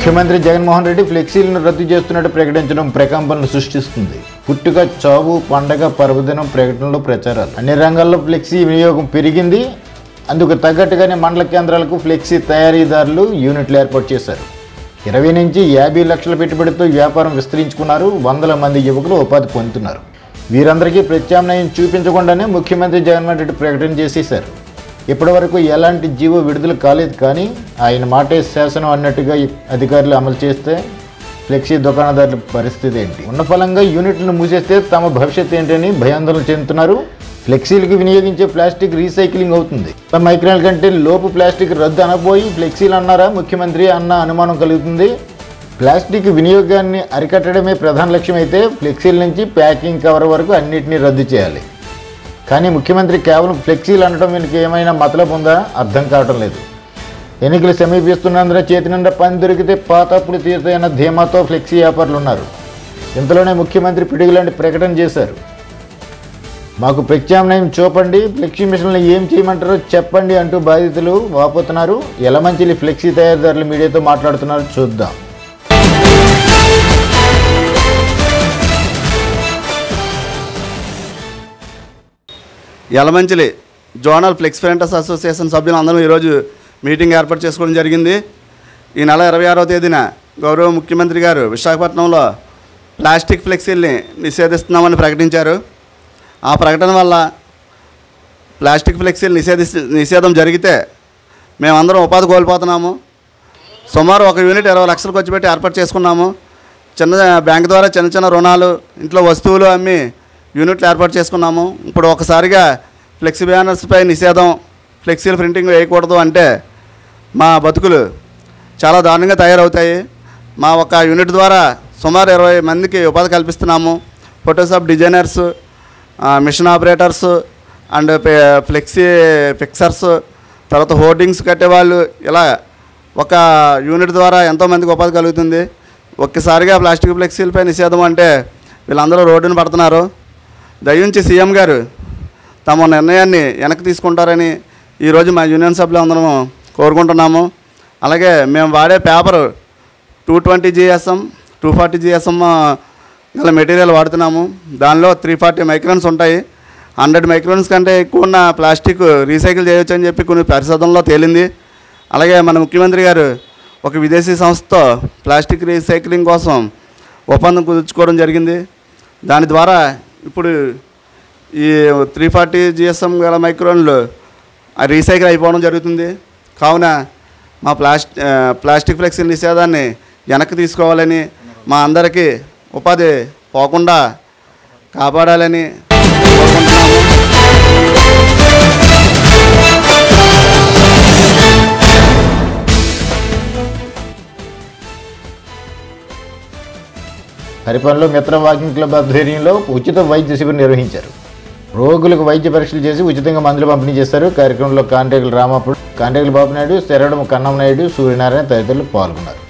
ముఖ్యమంత్రి జగన్మోహన్ రెడ్డి ఫ్లెక్సీలను రద్దు చేస్తున్నట్టు ప్రకటించడం ప్రకంపనలు సృష్టిస్తుంది పుట్టుక చావు పండగ పర్వదినం ప్రకటనలు ప్రచారాలు అన్ని రంగాల్లో ఫ్లెక్సీ వినియోగం పెరిగింది అందుకు తగ్గట్టుగానే మండల కేంద్రాలకు ఫ్లెక్సీ తయారీదారులు యూనిట్లు ఏర్పాటు చేశారు ఇరవై నుంచి యాభై లక్షల పెట్టుబడితో వ్యాపారం విస్తరించుకున్నారు వందల మంది యువకులు ఉపాధి పొందుతున్నారు వీరందరికీ ప్రత్యామ్నాయం చూపించకుండానే ముఖ్యమంత్రి జగన్మోహన్ రెడ్డి ప్రకటన చేసేశారు ఇప్పటివరకు ఎలాంటి జీవో విడుదల కాలేదు కానీ ఆయన మాటే శాసనం అన్నట్టుగా ఈ అధికారులు అమలు చేస్తే ఫ్లెక్సీ దుకాణదారుల పరిస్థితి ఏంటి ఉన్న ఫలంగా యూనిట్లను మూసేస్తే తమ భవిష్యత్ ఏంటని భయాందోళన చెందుతున్నారు ఫ్లెక్సీలకు వినియోగించే ప్లాస్టిక్ రీసైక్లింగ్ అవుతుంది మైక్రాన్ కంటే లోపు ప్లాస్టిక్ రద్దు అనబోయి ఫ్లెక్సీలు అన్నారా ముఖ్యమంత్రి అన్న అనుమానం కలుగుతుంది ప్లాస్టిక్ వినియోగాన్ని అరికట్టడమే ప్రధాన లక్ష్యం అయితే ఫ్లెక్సీల నుంచి ప్యాకింగ్ కవర్ వరకు అన్నిటినీ రద్దు చేయాలి కానీ ముఖ్యమంత్రి కేవలం ఫ్లెక్సీలు అనడం వీనికి ఏమైనా మతలబు ఉందా అర్థం కావటం లేదు ఎన్నికలు సమీపిస్తున్నందున చేతి నిండా పని దొరికితే పాతప్పుడు తీరుతాయన్న ధీమాతో ఫ్లెక్సీ వ్యాపారులు ఉన్నారు ఇంతలోనే ముఖ్యమంత్రి పిడుగులాంటి ప్రకటన చేశారు మాకు ప్రత్యామ్నాయం చూపండి ఫ్లెక్సీ మిషన్లు ఏం చేయమంటారో చెప్పండి అంటూ బాధితులు వాపోతున్నారు ఎలమంచిలి ఫ్లెక్సీ తయారీదారులు మీడియాతో మాట్లాడుతున్నారు చూద్దాం Yelamanchili zonal flex printers association సభ్యులందరూ ఈరోజు మీటింగ్ ఏర్పాటు చేసుకోవడం జరిగింది ఈ నెల ఇరవై ఆరవ తేదీన గౌరవ ముఖ్యమంత్రి గారు విశాఖపట్నంలో ప్లాస్టిక్ ఫ్లెక్సీల్ని నిషేధిస్తున్నామని ప్రకటించారు ఆ ప్రకటన వల్ల ప్లాస్టిక్ ఫ్లెక్సీలు నిషేధి నిషేధం జరిగితే మేమందరం ఉపాధి కోల్పోతున్నాము సుమారు ఒక యూనిట్ ఇరవై లక్షలు ఖర్చు పెట్టి ఏర్పాటు చేసుకున్నాము చిన్న బ్యాంక్ ద్వారా చిన్న చిన్న రుణాలు ఇంట్లో వస్తువులు అమ్మి యూనిట్లు ఏర్పాటు చేసుకున్నాము ఇప్పుడు ఒకసారిగా ఫ్లెక్సీ బ్యానర్స్పై నిషేధం ఫ్లెక్సీలు ప్రింటింగ్ వేయకూడదు అంటే మా బతుకులు చాలా దారుణంగా తయారవుతాయి మా ఒక యూనిట్ ద్వారా సుమారు ఇరవై మందికి ఉపాధి కల్పిస్తున్నాము ఫోటోషాప్ డిజైనర్స్ ఆ, మిషన్ ఆపరేటర్స్ అండ్ పే- ఫ్లెక్సీ ఫిక్సర్స్ తర్వాత హోర్డింగ్స్ కట్టేవాళ్ళు ఇలా ఒక యూనిట్ ద్వారా ఎంతోమందికి ఉపాధి కలుగుతుంది ఒక్కసారిగా ప్లాస్టిక్ ఫ్లెక్సీలపై నిషేధం అంటే వీళ్ళందరూ రోడ్డున పడుతున్నారు దయించి సీఎం గారు తమ నిర్ణయాన్ని వెనక్కి తీసుకుంటారని ఈరోజు మా యూనియన్ సభ్యులు అందరం కోరుకుంటున్నాము అలాగే మేము వాడే paper two twenty GSM two forty GSM గల మెటీరియల్ వాడుతున్నాము దానిలో త్రీ ఫార్టీ మైక్రోన్స్ ఉంటాయి హండ్రెడ్ మైక్రోన్స్ కంటే ఎక్కువ ఉన్న ప్లాస్టిక్ రీసైకిల్ చేయొచ్చు అని చెప్పి కొన్ని పరిశోధనలో తేలింది అలాగే మన ముఖ్యమంత్రి గారు ఒక విదేశీ సంస్థతో ప్లాస్టిక్ రీసైక్లింగ్ కోసం ఒప్పందం కుదుర్చుకోవడం జరిగింది దాని ద్వారా ఇప్పుడు ఈ త్రీ ఫార్టీ జిఎస్ఎం గల మైక్రోన్లు ఆ రీసైకిల్ అయిపోవడం జరుగుతుంది కావున మా ప్లాస్ట్ ఆ, ప్లాస్టిక్ ఫ్లెక్సీ నిషేధాన్ని వెనక్కి తీసుకోవాలని మా అందరికీ ఉపాధి పోకుండా కాపాడాలని కోరుకుంటున్నాము హరిపల్లిలో మిత్ర వాకింగ్ క్లబ్ ఆధ్వర్యంలో ఉచిత వైద్య శిబిరం నిర్వహించారు రోగులకు వైద్య పరీక్షలు చేసి ఉచితంగా మందులు పంపిణీ చేశారు కార్యక్రమంలో కాంట్రాక్టులు రామాపుడు కాంట్రాక్టులు బాబునాయుడు శరడం కన్నం నాయుడు సూర్యనారాయణ తదితరులు పాల్గొన్నారు